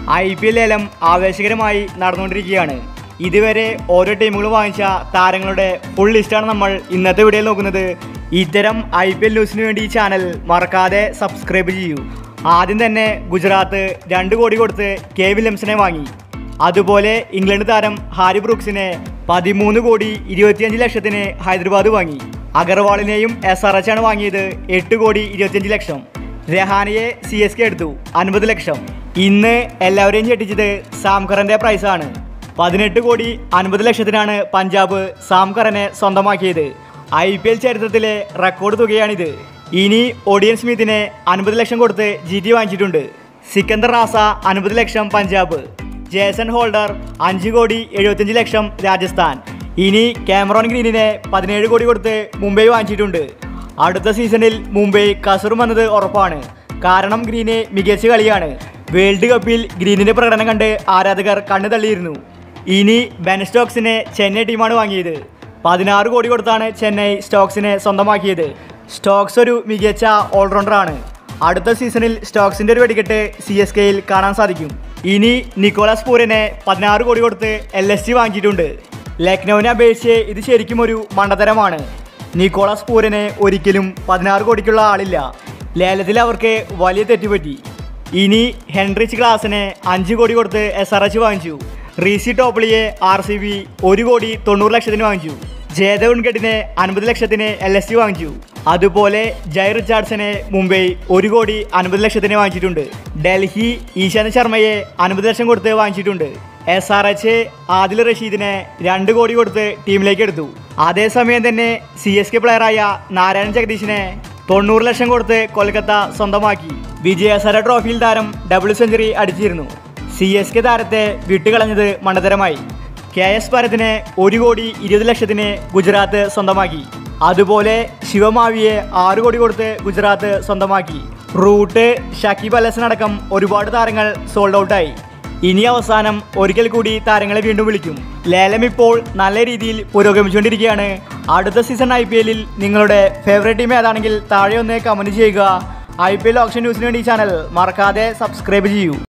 I P L ലേലം ആവേശകരമായി നടന്നുകൊണ്ടിരിക്കുകയാണ് ഇതുവരെ ഓരോ ടീമുകൾ വാങ്ങിച്ച താരങ്ങളുടെ ഫുൾ ലിസ്റ്റാണ് നമ്മൾ ഇന്നത്തെ വീഡിയോയിൽ നോക്കുന്നത് ഇത്തരം ഐ പി എൽ ന്യൂസിന് വേണ്ടി ഈ ചാനൽ മറക്കാതെ സബ്സ്ക്രൈബ് ചെയ്യൂ ആദ്യം തന്നെ ഗുജറാത്ത് രണ്ട് കോടി കൊടുത്ത് കെ വില്യംസനെ വാങ്ങി അതുപോലെ ഇംഗ്ലണ്ട് താരം ഹാരി ബ്രൂക്സിനെ പതിമൂന്ന് കോടി ഇരുപത്തിയഞ്ച് ലക്ഷത്തിന് ഹൈദരാബാദ് വാങ്ങി അഗർവാളിനെയും എസ് ആർ എച്ച് ആണ് വാങ്ങിയത് എട്ട് കോടി ഇരുപത്തിയഞ്ച് ലക്ഷം രഹാനയെ സി എസ് കെ എടുത്തു അൻപത് ലക്ഷം ഇന്ന് എല്ലാവരെയും ഞെട്ടിച്ചത് സാംകറിന്റെ പ്രൈസാണ് പതിനെട്ട് കോടി അൻപത് ലക്ഷത്തിനാണ് പഞ്ചാബ് സാംകറിനെ സ്വന്തമാക്കിയത് ഐ പി എൽ ചരിത്രത്തിലെ റെക്കോർഡ് തുകയാണിത് ഇനി ഒഡിയൻ സ്മിത്തിനെ അൻപത് ലക്ഷം കൊടുത്ത് ജി ടി വാങ്ങിച്ചിട്ടുണ്ട് സിക്കന്ദർ റാസ അൻപത് ലക്ഷം പഞ്ചാബ് ജേസൺ ഹോൾഡർ അഞ്ച് കോടി എഴുപത്തഞ്ച് ലക്ഷം രാജസ്ഥാൻ ഇനി കാമറോൺ ഗ്രീനിനെ പതിനേഴ് കോടി കൊടുത്ത് മുംബൈ വാങ്ങിച്ചിട്ടുണ്ട് അടുത്ത സീസണിൽ മുംബൈ കസറും വന്നത് ഉറപ്പാണ് കാരണം ഗ്രീന് മികച്ച കളിയാണ് വേൾഡ് കപ്പിൽ ഗ്രീനിന്റെ പ്രകടനം കണ്ട് ആരാധകർ കണ്ണു തള്ളിയിരുന്നു ഇനി ബെൻ സ്റ്റോക്സിനെ ചെന്നൈ ടീമാണ് വാങ്ങിയത് പതിനാറ് കോടി കൊടുത്താണ് ചെന്നൈ സ്റ്റോക്സിനെ സ്വന്തമാക്കിയത് സ്റ്റോക്സ് ഒരു മികച്ച ഓൾറൗണ്ടറാണ് അടുത്ത സീസണിൽ സ്റ്റോക്സിന്റെ ഒരു വെടിക്കെട്ട് സി എസ് കെയിൽ കാണാൻ സാധിക്കും ഇനി നിക്കോളാസ് പൂരനെ പതിനാറ് കോടി കൊടുത്ത് എൽ എസ് സി വാങ്ങിയിട്ടുണ്ട് ലക്നൌവിനെ അപേക്ഷിച്ച് ഇത് ശരിക്കും ഒരു മണ്ടത്തരമാണ് നിക്കോളാസ് പൂരന് ഒരിക്കലും പതിനാറ് കോടിക്കുള്ള ആളില്ല ലേലത്തിൽ അവർക്ക് വലിയ തെറ്റുപറ്റി ഇനി ഹെൻറിച്ച് ക്ലാസിനെ അഞ്ച് കോടി കൊടുത്ത് എസ് ആർ എച്ച് വാങ്ങിച്ചു റീസി ടോപ്ലിയെ ആർ സി ബി ഒരു കോടി തൊണ്ണൂറ് ലക്ഷത്തിന് വാങ്ങിച്ചു ജയദേവ് ഉൺഗഡിനെ അൻപത് ലക്ഷത്തിന് എൽ എസ് സി വാങ്ങിച്ചു അതുപോലെ ജയ് റിച്ചാർഡ്സനെ മുംബൈ ഒരു കോടി അൻപത് ലക്ഷത്തിന് വാങ്ങിച്ചിട്ടുണ്ട് ഡൽഹി ഈശാന്ത് ശർമ്മയെ അൻപത് ലക്ഷം കൊടുത്ത് വാങ്ങിച്ചിട്ടുണ്ട് എസ് ആർ എച്ച് ആദിൽ റഷീദിനെ രണ്ട് കോടി കൊടുത്ത് ടീമിലേക്ക് എടുത്തു അതേസമയം തന്നെ സി എസ് കെ പ്ലെയറായ നാരായണൻ ജഗദീഷിനെ തൊണ്ണൂറ് ലക്ഷം കൊടുത്ത് കൊൽക്കത്ത സ്വന്തമാക്കി വിജയസര ട്രോഫിയിൽ താരം ഡബിൾ സെഞ്ചുറി അടിച്ചിരുന്നു സി എസ് കെ താരത്തെ വിട്ടുകളഞ്ഞത് മണ്ടതരമായി കെ എസ് ഭരതിനെ ഒരു കോടി ഇരുപത് ലക്ഷത്തിന് ഗുജറാത്ത് സ്വന്തമാക്കി അതുപോലെ ശിവമാവിയെ ആറ് കോടി കൊടുത്ത് ഗുജറാത്ത് സ്വന്തമാക്കി റൂട്ട് ഷക്കീബ് അലസൻ അടക്കം ഒരുപാട് താരങ്ങൾ സോൾഡ് ഔട്ടായി ഇനി അവസാനം ഒരിക്കൽ കൂടി താരങ്ങളെ വീണ്ടും വിളിക്കും ലേലം ഇപ്പോൾ നല്ല രീതിയിൽ പുരോഗമിച്ചുകൊണ്ടിരിക്കുകയാണ് അടുത്ത സീസൺ ഐ പി എല്ലിൽ നിങ്ങളുടെ ഫേവറേറ്റ് ടീം ഏതാണെങ്കിൽ താഴെ ഒന്ന് കമൻറ്റ് ചെയ്യുക ഐ പി എൽ ഓപ്ഷൻ ന്യൂസിന് വേണ്ടി ഈ ചാനൽ മറക്കാതെ സബ്സ്ക്രൈബ് ചെയ്യൂ